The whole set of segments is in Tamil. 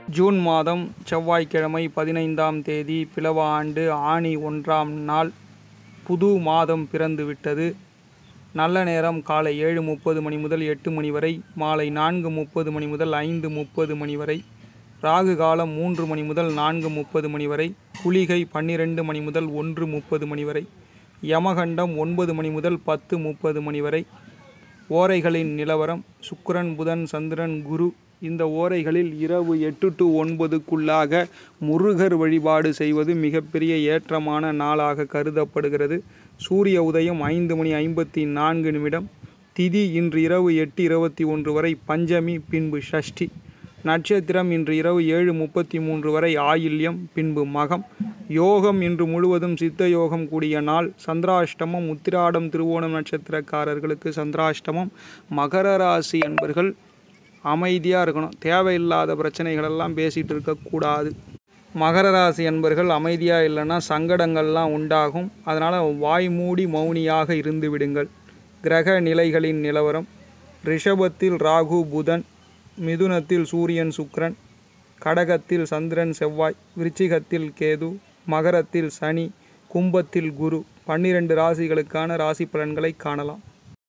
ஜூன் மாதம் செவ்வாய்க்கிழமை பதினைந்தாம் தேதி பிலவ ஆண்டு ஆனி ஒன்றாம் நாள் புது மாதம் பிறந்து விட்டது நல்ல நேரம் காலை ஏழு முப்பது மணி முதல் எட்டு மணி வரை மாலை நான்கு முப்பது மணி முதல் ஐந்து முப்பது மணி வரை ராகு காலம் மூன்று மணி முதல் நான்கு முப்பது மணி வரை குளிகை பன்னிரெண்டு மணி முதல் ஒன்று முப்பது மணி வரை யமகண்டம் ஒன்பது மணி முதல் பத்து முப்பது மணி வரை ஓரைகளின் நிலவரம் சுக்கிரன் புதன் சந்திரன் குரு இந்த ஓரைகளில் இரவு எட்டு டு ஒன்பதுக்குள்ளாக முருகர் வழிபாடு செய்வது மிகப்பெரிய ஏற்றமான நாளாக கருதப்படுகிறது சூரிய உதயம் ஐந்து மணி ஐம்பத்தி நான்கு நிமிடம் திதி இன்று இரவு எட்டு இருபத்தி ஒன்று வரை பஞ்சமி பின்பு ஷஷ்டி நட்சத்திரம் இன்று இரவு ஏழு முப்பத்தி மூன்று வரை ஆயில்யம் பின்பு மகம் யோகம் இன்று முழுவதும் சித்த யோகம் கூடிய நாள் சந்திராஷ்டமம் உத்திராடம் திருவோணம் நட்சத்திரக்காரர்களுக்கு சந்திராஷ்டமம் மகர ராசி என்பர்கள் அமைதியாக இருக்கணும் தேவையில்லாத பிரச்சனைகளெல்லாம் பேசிகிட்டு இருக்கக்கூடாது மகர ராசி என்பர்கள் அமைதியாக இல்லைன்னா சங்கடங்கள்லாம் உண்டாகும் அதனால் வாய் மூடி மௌனியாக இருந்து விடுங்கள் கிரக நிலைகளின் நிலவரம் ரிஷபத்தில் ராகு புதன் மிதுனத்தில் சூரியன் சுக்கிரன் கடகத்தில் சந்திரன் செவ்வாய் விருச்சிகத்தில் கேது மகரத்தில் சனி கும்பத்தில் குரு பன்னிரண்டு ராசிகளுக்கான ராசி பலன்களை காணலாம்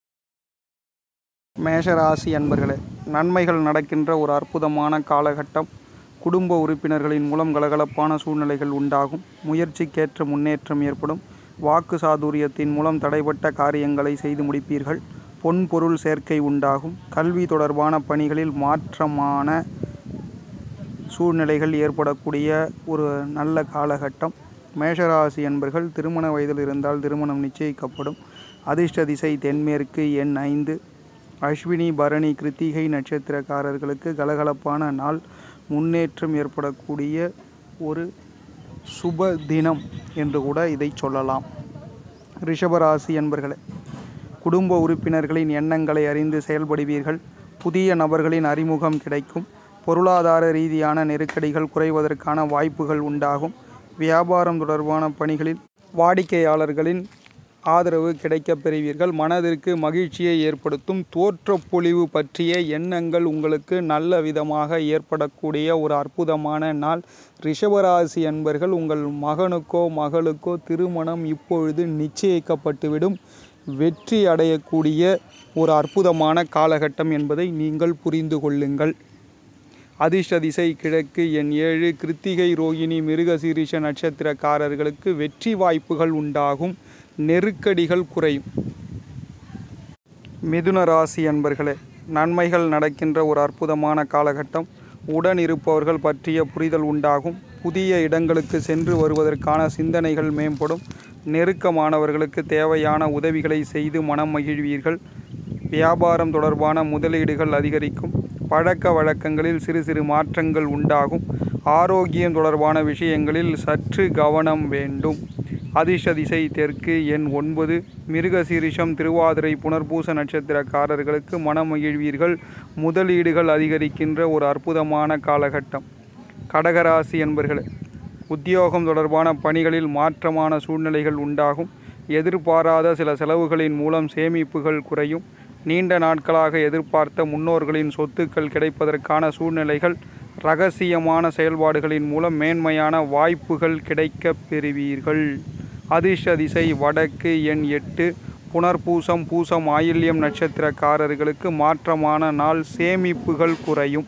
மேஷராசி அன்பர்களே நன்மைகள் நடக்கின்ற ஒரு அற்புதமான காலகட்டம் குடும்ப உறுப்பினர்களின் மூலம் கலகலப்பான சூழ்நிலைகள் உண்டாகும் முயற்சிக்கேற்ற முன்னேற்றம் ஏற்படும் வாக்கு சாதுரியத்தின் மூலம் தடைப்பட்ட காரியங்களை செய்து முடிப்பீர்கள் பொன் பொருள் சேர்க்கை உண்டாகும் கல்வி தொடர்பான பணிகளில் மாற்றமான சூழ்நிலைகள் ஏற்படக்கூடிய ஒரு நல்ல காலகட்டம் மேஷராசி என்பர்கள் திருமண வயதில் இருந்தால் திருமணம் நிச்சயிக்கப்படும் அதிர்ஷ்ட திசை தென்மேற்கு எண் ஐந்து அஸ்வினி பரணி கிருத்திகை நட்சத்திரக்காரர்களுக்கு கலகலப்பான நாள் முன்னேற்றம் ஏற்படக்கூடிய ஒரு சுப தினம் என்று கூட இதை சொல்லலாம் ரிஷபராசி என்பர்களே குடும்ப உறுப்பினர்களின் எண்ணங்களை அறிந்து செயல்படுவீர்கள் புதிய நபர்களின் அறிமுகம் கிடைக்கும் பொருளாதார ரீதியான நெருக்கடிகள் குறைவதற்கான வாய்ப்புகள் உண்டாகும் வியாபாரம் தொடர்பான பணிகளில் வாடிக்கையாளர்களின் ஆதரவு கிடைக்கப் பெறுவீர்கள் மனதிற்கு மகிழ்ச்சியை ஏற்படுத்தும் தோற்றப்பொழிவு பற்றிய எண்ணங்கள் உங்களுக்கு நல்ல விதமாக ஏற்படக்கூடிய ஒரு அற்புதமான நாள் ரிஷபராசி என்பர்கள் உங்கள் மகனுக்கோ மகளுக்கோ திருமணம் இப்பொழுது நிச்சயிக்கப்பட்டுவிடும் வெற்றி அடையக்கூடிய ஒரு அற்புதமான காலகட்டம் என்பதை நீங்கள் புரிந்து கொள்ளுங்கள் அதிர்ஷ்ட திசை கிழக்கு எண் ஏழு கிருத்திகை ரோகிணி மிருகசீரிஷ நட்சத்திரக்காரர்களுக்கு வெற்றி வாய்ப்புகள் உண்டாகும் நெருக்கடிகள் குறையும் மிதுன ராசி அன்பர்களே நன்மைகள் நடக்கின்ற ஒரு அற்புதமான காலகட்டம் உடன் இருப்பவர்கள் பற்றிய புரிதல் உண்டாகும் புதிய இடங்களுக்கு சென்று வருவதற்கான சிந்தனைகள் மேம்படும் நெருக்கமானவர்களுக்கு தேவையான உதவிகளை செய்து மனம் மகிழ்வீர்கள் வியாபாரம் தொடர்பான முதலீடுகள் அதிகரிக்கும் பழக்க வழக்கங்களில் சிறு சிறு மாற்றங்கள் உண்டாகும் ஆரோக்கியம் தொடர்பான விஷயங்களில் சற்று கவனம் வேண்டும் அதிர்ஷ்ட திசை தெற்கு எண் ஒன்பது மிருகசீரிஷம் திருவாதிரை புனர்பூச நட்சத்திரக்காரர்களுக்கு மனம் மகிழ்வீர்கள் முதலீடுகள் அதிகரிக்கின்ற ஒரு அற்புதமான காலகட்டம் கடகராசி என்பர்களே உத்தியோகம் தொடர்பான பணிகளில் மாற்றமான சூழ்நிலைகள் உண்டாகும் எதிர்பாராத சில செலவுகளின் மூலம் சேமிப்புகள் குறையும் நீண்ட நாட்களாக எதிர்பார்த்த முன்னோர்களின் சொத்துக்கள் கிடைப்பதற்கான சூழ்நிலைகள் ரகசியமான செயல்பாடுகளின் மூலம் மேன்மையான வாய்ப்புகள் கிடைக்கப் பெறுவீர்கள் அதிர்ஷ்ட திசை வடக்கு எண் எட்டு புனர்பூசம் பூசம் ஆயில்யம் நட்சத்திரக்காரர்களுக்கு மாற்றமான நாள் சேமிப்புகள் குறையும்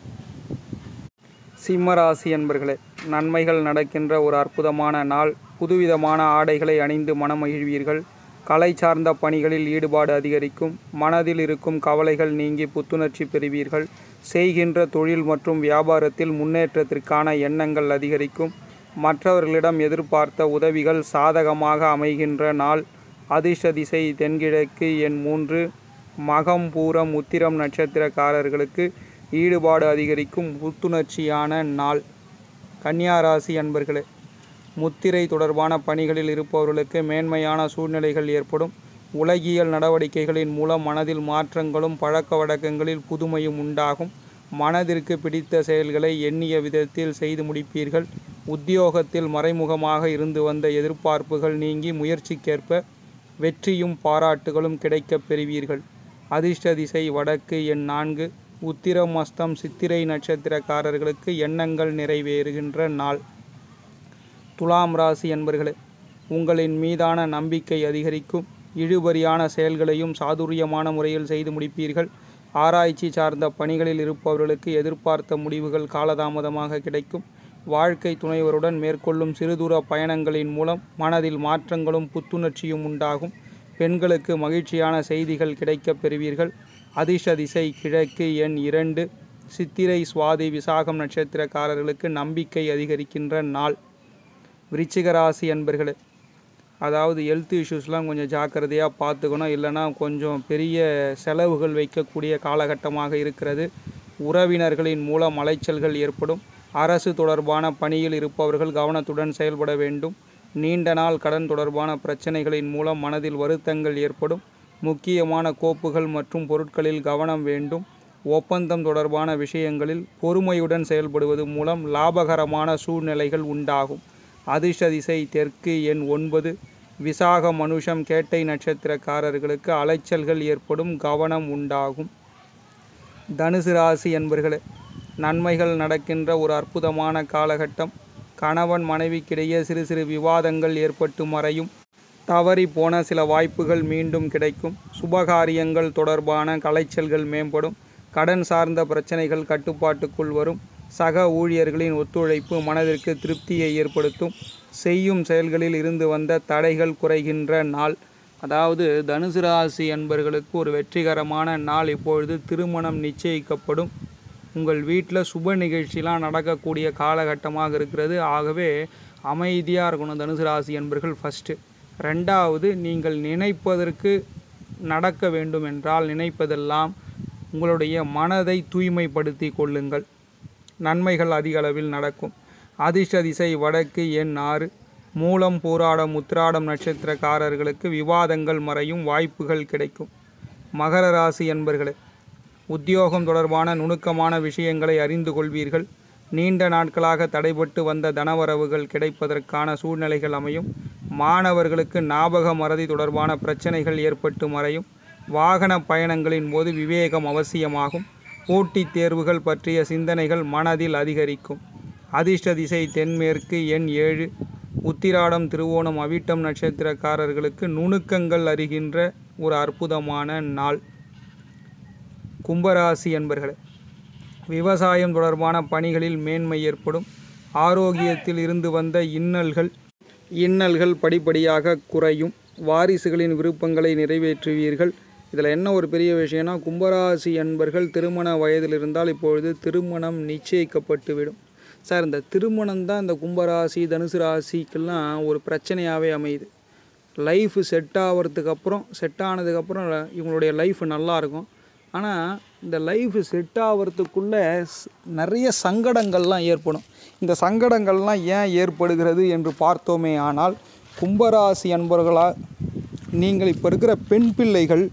சிம்மராசி என்பர்களே நன்மைகள் நடக்கின்ற ஒரு அற்புதமான நாள் புதுவிதமான ஆடைகளை அணிந்து மனமகிழ்வீர்கள் கலை சார்ந்த பணிகளில் ஈடுபாடு அதிகரிக்கும் மனதில் இருக்கும் கவலைகள் நீங்கி புத்துணர்ச்சி பெறுவீர்கள் செய்கின்ற தொழில் மற்றும் வியாபாரத்தில் முன்னேற்றத்திற்கான எண்ணங்கள் அதிகரிக்கும் மற்றவர்களிடம் எதிர்பார்த்த உதவிகள் சாதகமாக அமைகின்ற நாள் அதிர்ஷ்ட திசை தென்கிழக்கு எண் மூன்று மகம் பூரம் உத்திரம் நட்சத்திரக்காரர்களுக்கு ஈடுபாடு அதிகரிக்கும் புத்துணர்ச்சியான நாள் கன்னியாராசி அன்பர்களே முத்திரை தொடர்பான பணிகளில் இருப்பவர்களுக்கு மேன்மையான சூழ்நிலைகள் ஏற்படும் உலகியல் நடவடிக்கைகளின் மூலம் மனதில் மாற்றங்களும் பழக்க வழக்கங்களில் புதுமையும் உண்டாகும் மனதிற்கு பிடித்த செயல்களை எண்ணிய விதத்தில் செய்து முடிப்பீர்கள் உத்தியோகத்தில் மறைமுகமாக இருந்து வந்த எதிர்பார்ப்புகள் நீங்கி முயற்சிக்கேற்ப வெற்றியும் பாராட்டுகளும் கிடைக்கப் பெறுவீர்கள் அதிர்ஷ்ட திசை வடக்கு எண் நான்கு உத்திரம் அஸ்தம் சித்திரை நட்சத்திரக்காரர்களுக்கு எண்ணங்கள் நிறைவேறுகின்ற நாள் துலாம் ராசி என்பர்களே உங்களின் மீதான நம்பிக்கை அதிகரிக்கும் இழுபறியான செயல்களையும் சாதுரியமான முறையில் செய்து முடிப்பீர்கள் ஆராய்ச்சி சார்ந்த பணிகளில் இருப்பவர்களுக்கு எதிர்பார்த்த முடிவுகள் காலதாமதமாக கிடைக்கும் வாழ்க்கை துணைவருடன் மேற்கொள்ளும் சிறுதூர பயணங்களின் மூலம் மனதில் மாற்றங்களும் புத்துணர்ச்சியும் உண்டாகும் பெண்களுக்கு மகிழ்ச்சியான செய்திகள் கிடைக்கப் பெறுவீர்கள் அதிர்ஷ்ட திசை கிழக்கு எண் இரண்டு சித்திரை சுவாதி விசாகம் நட்சத்திரக்காரர்களுக்கு நம்பிக்கை அதிகரிக்கின்ற நாள் விருச்சிக ராசி அன்பர்களே அதாவது ஹெல்த் இஷ்யூஸ்லாம் கொஞ்சம் ஜாக்கிரதையாக பார்த்துக்கணும் இல்லைன்னா கொஞ்சம் பெரிய செலவுகள் வைக்கக்கூடிய காலகட்டமாக இருக்கிறது உறவினர்களின் மூலம் அலைச்சல்கள் ஏற்படும் அரசு தொடர்பான பணியில் இருப்பவர்கள் கவனத்துடன் செயல்பட வேண்டும் நீண்ட நாள் கடன் தொடர்பான பிரச்சனைகளின் மூலம் மனதில் வருத்தங்கள் ஏற்படும் முக்கியமான கோப்புகள் மற்றும் பொருட்களில் கவனம் வேண்டும் ஒப்பந்தம் தொடர்பான விஷயங்களில் பொறுமையுடன் செயல்படுவது மூலம் லாபகரமான சூழ்நிலைகள் உண்டாகும் அதிர்ஷ்ட திசை தெற்கு எண் ஒன்பது விசாக மனுஷம் கேட்டை நட்சத்திரக்காரர்களுக்கு அலைச்சல்கள் ஏற்படும் கவனம் உண்டாகும் தனுசு ராசி என்பர்களே நன்மைகள் நடக்கின்ற ஒரு அற்புதமான காலகட்டம் கணவன் மனைவிக்கிடையே சிறு சிறு விவாதங்கள் ஏற்பட்டு மறையும் தவறி போன சில வாய்ப்புகள் மீண்டும் கிடைக்கும் சுபகாரியங்கள் தொடர்பான கலைச்சல்கள் மேம்படும் கடன் சார்ந்த பிரச்சனைகள் கட்டுப்பாட்டுக்குள் வரும் சக ஊழியர்களின் ஒத்துழைப்பு மனதிற்கு திருப்தியை ஏற்படுத்தும் செய்யும் செயல்களில் இருந்து வந்த தடைகள் குறைகின்ற நாள் அதாவது தனுசு ராசி என்பர்களுக்கு ஒரு வெற்றிகரமான நாள் இப்பொழுது திருமணம் நிச்சயிக்கப்படும் உங்கள் வீட்டில் சுப நிகழ்ச்சிலாம் நடக்கக்கூடிய காலகட்டமாக இருக்கிறது ஆகவே அமைதியாக இருக்கணும் தனுசு ராசி என்பர்கள் ஃபஸ்ட்டு ரெண்டாவது நீங்கள் நினைப்பதற்கு நடக்க வேண்டும் என்றால் நினைப்பதெல்லாம் உங்களுடைய மனதை தூய்மைப்படுத்தி கொள்ளுங்கள் நன்மைகள் அதிக அளவில் நடக்கும் அதிர்ஷ்ட திசை வடக்கு எண் ஆறு மூலம் பூராடம் உத்திராடம் நட்சத்திரக்காரர்களுக்கு விவாதங்கள் மறையும் வாய்ப்புகள் கிடைக்கும் மகர ராசி என்பர்களே உத்தியோகம் தொடர்பான நுணுக்கமான விஷயங்களை அறிந்து கொள்வீர்கள் நீண்ட நாட்களாக தடைபட்டு வந்த தனவரவுகள் கிடைப்பதற்கான சூழ்நிலைகள் அமையும் மாணவர்களுக்கு ஞாபக மறதி தொடர்பான பிரச்சனைகள் ஏற்பட்டு மறையும் வாகன பயணங்களின் போது விவேகம் அவசியமாகும் போட்டித் தேர்வுகள் பற்றிய சிந்தனைகள் மனதில் அதிகரிக்கும் அதிர்ஷ்ட திசை தென்மேற்கு எண் ஏழு உத்திராடம் திருவோணம் அவிட்டம் நட்சத்திரக்காரர்களுக்கு நுணுக்கங்கள் அறிகின்ற ஒரு அற்புதமான நாள் கும்பராசி என்பர்களே விவசாயம் தொடர்பான பணிகளில் மேன்மை ஏற்படும் ஆரோக்கியத்தில் இருந்து வந்த இன்னல்கள் இன்னல்கள் படிப்படியாக குறையும் வாரிசுகளின் விருப்பங்களை நிறைவேற்றுவீர்கள் இதில் என்ன ஒரு பெரிய விஷயம்னா கும்பராசி என்பர்கள் திருமண வயதில் இருந்தால் இப்பொழுது திருமணம் நிச்சயிக்கப்பட்டுவிடும் சார் இந்த திருமணம் தான் இந்த கும்பராசி தனுசு ராசிக்கெல்லாம் ஒரு பிரச்சனையாகவே அமையுது லைஃப் செட் ஆகிறதுக்கு அப்புறம் செட் ஆனதுக்கப்புறம் இவங்களுடைய லைஃப் நல்லா இருக்கும் ஆனால் இந்த லைஃப் செட் ஆகிறதுக்குள்ளே ஸ்- நிறைய சங்கடங்கள்லாம் ஏற்படும் இந்த சங்கடங்கள்லாம் ஏன் ஏற்படுகிறது என்று பார்த்தோமே ஆனால் கும்பராசி அன்பர்களா நீங்கள் இப்போ இருக்கிற பெண் பிள்ளைகள்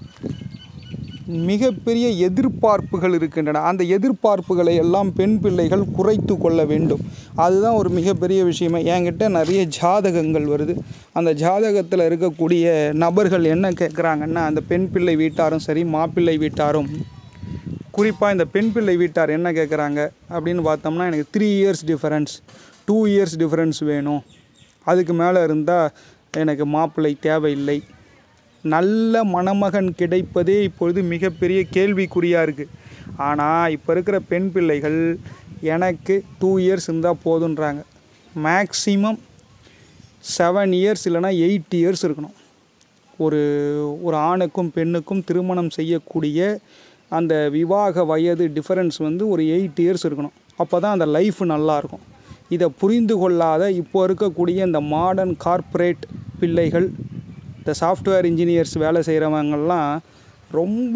மிகப்பெரிய எதிர்பார்ப்புகள் இருக்கின்றன அந்த எதிர்பார்ப்புகளை எல்லாம் பெண் பிள்ளைகள் குறைத்து கொள்ள வேண்டும் அதுதான் ஒரு மிகப்பெரிய விஷயமே என்கிட்ட நிறைய ஜாதகங்கள் வருது அந்த ஜாதகத்தில் இருக்கக்கூடிய நபர்கள் என்ன கேட்குறாங்கன்னா அந்த பெண் பிள்ளை வீட்டாரும் சரி மாப்பிள்ளை வீட்டாரும் குறிப்பாக இந்த பெண் பிள்ளை வீட்டார் என்ன கேட்குறாங்க அப்படின்னு பார்த்தோம்னா எனக்கு three years difference two years difference வேணும் அதுக்கு மேலே இருந்தால் எனக்கு மாப்பிள்ளை தேவையில்லை நல்ல மணமகன் கிடைப்பதே இப்பொழுது மிகப்பெரிய கேள்விக்குறியாக இருக்குது ஆனால் இப்போ இருக்கிற பெண் பிள்ளைகள் எனக்கு டூ இயர்ஸ் இருந்தால் போதுன்றாங்க மேக்ஸிமம் செவன் இயர்ஸ் இல்லைன்னா எயிட் இயர்ஸ் இருக்கணும் ஒரு ஒரு ஆணுக்கும் பெண்ணுக்கும் திருமணம் செய்யக்கூடிய அந்த விவாக வயது டிஃபரன்ஸ் வந்து ஒரு எயிட் இயர்ஸ் இருக்கணும் அப்போ தான் அந்த லைஃப் நல்லாயிருக்கும் இதை புரிந்து கொள்ளாத இப்போ இருக்கக்கூடிய இந்த மாடர்ன் கார்ப்பரேட் பிள்ளைகள் இந்த சாஃப்ட்வேர் இன்ஜினியர்ஸ் வேலை செய்கிறவங்கெல்லாம் ரொம்ப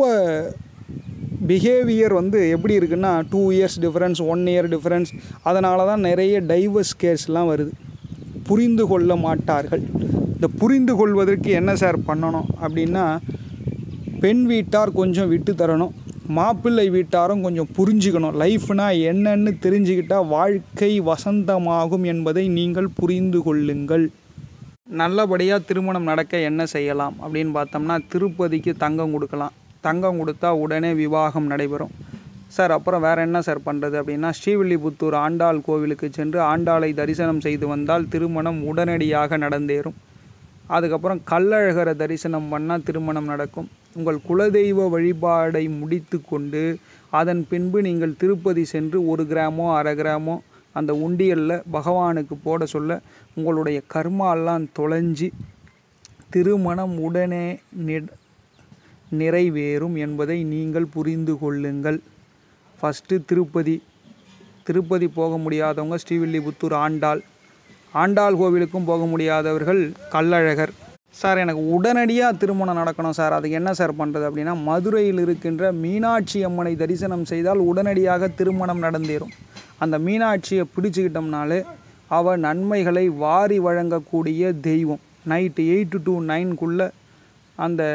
பிஹேவியர் வந்து எப்படி இருக்குன்னா two years difference one year difference அதனால தான் நிறைய டைவர்ஸ் கேஸ்லாம் வருது புரிந்து கொள்ள மாட்டார்கள் இந்த புரிந்து கொள்வதற்கு என்ன சார் பண்ணணும் அப்படின்னா பெண் வீட்டார் கொஞ்சம் விட்டு தரணும் மாப்பிள்ளை வீட்டாரும் கொஞ்சம் புரிஞ்சுக்கணும் லைஃப்னா என்னன்னு தெரிஞ்சுக்கிட்டால் வாழ்க்கை வசந்தமாகும் என்பதை நீங்கள் புரிந்து கொள்ளுங்கள் நல்லபடியாக திருமணம் நடக்க என்ன செய்யலாம் அப்படின்னு பார்த்தோம்னா திருப்பதிக்கு தங்கம் கொடுக்கலாம் தங்கம் கொடுத்தா உடனே விவாகம் நடைபெறும் சார் அப்புறம் வேறு என்ன சார் பண்ணுறது அப்படின்னா ஸ்ரீவில்லிபுத்தூர் ஆண்டாள் கோவிலுக்கு சென்று ஆண்டாளை தரிசனம் செய்து வந்தால் திருமணம் உடனடியாக நடந்தேறும் அதுக்கப்புறம் கள்ளழகரை தரிசனம் பண்ணால் திருமணம் நடக்கும் உங்கள் குலதெய்வ வழிபாடை முடித்து கொண்டு அதன் பின்பு நீங்கள் திருப்பதி சென்று ஒரு கிராமோ அரை கிராமோ அந்த உண்டியலில் பகவானுக்கு போட சொல்ல உங்களுடைய கர்மாலாம் தொலைஞ்சி திருமணம் உடனே நி- நிறைவேறும் என்பதை நீங்கள் புரிந்து கொள்ளுங்கள் ஃபஸ்ட்டு திருப்பதி திருப்பதி போக முடியாதவங்க ஸ்ரீவில்லிபுத்தூர் ஆண்டாள் ஆண்டாள் கோவிலுக்கும் போக முடியாதவர்கள் கள்ளழகர் சார் எனக்கு உடனடியாக திருமணம் நடக்கணும் சார் அதுக்கு என்ன சார் பண்ணுறது அப்படின்னா மதுரையில் இருக்கின்ற மீனாட்சி அம்மனை தரிசனம் செய்தால் உடனடியாக திருமணம் நடந்தேறும் அந்த மீனாட்சியை பிடிச்சுக்கிட்டோம்னாலே அவ நன்மைகளை வாரி வழங்கக்கூடிய தெய்வம் நைட்டு எயிட்டு டு நைன்குள்ளே அந்த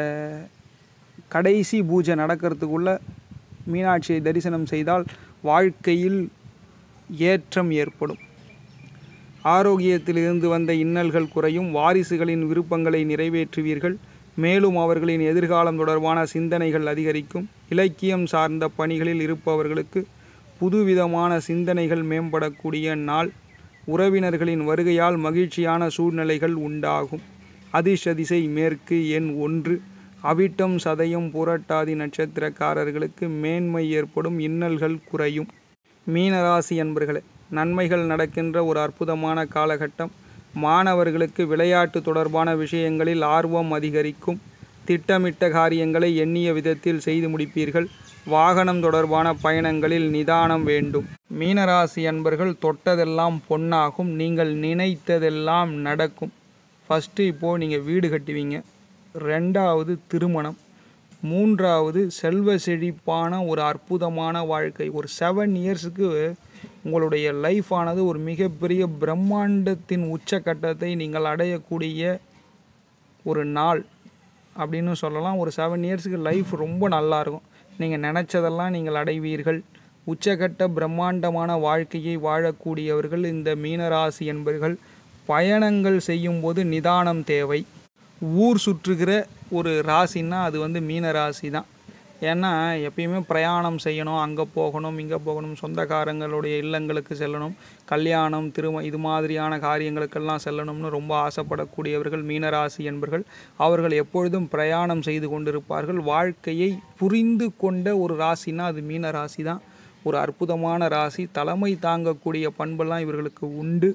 கடைசி பூஜை நடக்கிறதுக்குள்ள மீனாட்சியை தரிசனம் செய்தால் வாழ்க்கையில் ஏற்றம் ஏற்படும் ஆரோக்கியத்திலிருந்து வந்த இன்னல்கள் குறையும் வாரிசுகளின் விருப்பங்களை நிறைவேற்றுவீர்கள் மேலும் அவர்களின் எதிர்காலம் தொடர்பான சிந்தனைகள் அதிகரிக்கும் இலக்கியம் சார்ந்த பணிகளில் இருப்பவர்களுக்கு புதுவிதமான சிந்தனைகள் மேம்படக்கூடிய நாள் உறவினர்களின் வருகையால் மகிழ்ச்சியான சூழ்நிலைகள் உண்டாகும் அதிர்ஷ்ட திசை மேற்கு எண் ஒன்று அவிட்டம் சதயம் புரட்டாதி நட்சத்திரக்காரர்களுக்கு மேன்மை ஏற்படும் இன்னல்கள் குறையும் மீனராசி அன்பர்களே நன்மைகள் நடக்கின்ற ஒரு அற்புதமான காலகட்டம் மாணவர்களுக்கு விளையாட்டு தொடர்பான விஷயங்களில் ஆர்வம் அதிகரிக்கும் திட்டமிட்ட காரியங்களை எண்ணிய விதத்தில் செய்து முடிப்பீர்கள் வாகனம் தொடர்பான பயணங்களில் நிதானம் வேண்டும் மீனராசி அன்பர்கள் தொட்டதெல்லாம் பொன்னாகும் நீங்கள் நினைத்ததெல்லாம் நடக்கும் ஃபஸ்ட்டு இப்போது நீங்கள் வீடு கட்டுவீங்க ரெண்டாவது திருமணம் மூன்றாவது செல்வ செழிப்பான ஒரு அற்புதமான வாழ்க்கை ஒரு செவன் இயர்ஸுக்கு உங்களுடைய லைஃப் ஆனது ஒரு மிகப்பெரிய பிரம்மாண்டத்தின் உச்சக்கட்டத்தை நீங்கள் அடையக்கூடிய ஒரு நாள் அப்படின்னு சொல்லலாம் ஒரு செவன் இயர்ஸுக்கு லைஃப் ரொம்ப நல்லா இருக்கும் நீங்கள் நினச்சதெல்லாம் நீங்கள் அடைவீர்கள் உச்சக்கட்ட பிரம்மாண்டமான வாழ்க்கையை வாழக்கூடியவர்கள் இந்த மீனராசி என்பர்கள் பயணங்கள் செய்யும்போது நிதானம் தேவை ஊர் சுற்றுகிற ஒரு ராசின்னா அது வந்து மீன ராசி தான் ஏன்னா எப்பயுமே பிரயாணம் செய்யணும் அங்கே போகணும் இங்கே போகணும் சொந்தக்காரங்களுடைய இல்லங்களுக்கு செல்லணும் கல்யாணம் திரும இது மாதிரியான காரியங்களுக்கெல்லாம் செல்லணும்னு ரொம்ப ஆசைப்படக்கூடியவர்கள் மீனராசி என்பர்கள் அவர்கள் எப்பொழுதும் பிரயாணம் செய்து கொண்டிருப்பார்கள் வாழ்க்கையை புரிந்து கொண்ட ஒரு ராசினா அது மீன ராசி தான் ஒரு அற்புதமான ராசி தலைமை தாங்கக்கூடிய பண்பெல்லாம் இவர்களுக்கு உண்டு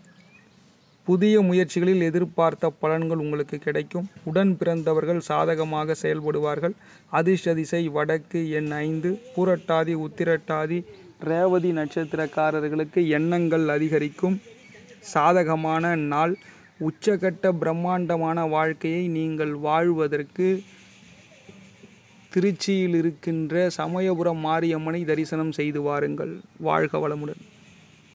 புதிய முயற்சிகளில் எதிர்பார்த்த பலன்கள் உங்களுக்கு கிடைக்கும் உடன் பிறந்தவர்கள் சாதகமாக செயல்படுவார்கள் அதிர்ஷ்ட திசை வடக்கு எண் ஐந்து பூரட்டாதி உத்திரட்டாதி ரேவதி நட்சத்திரக்காரர்களுக்கு எண்ணங்கள் அதிகரிக்கும் சாதகமான நாள் உச்சகட்ட பிரம்மாண்டமான வாழ்க்கையை நீங்கள் வாழ்வதற்கு திருச்சியில் இருக்கின்ற சமயபுரம் மாரியம்மனை தரிசனம் செய்து வாருங்கள் வாழ்க வளமுடன்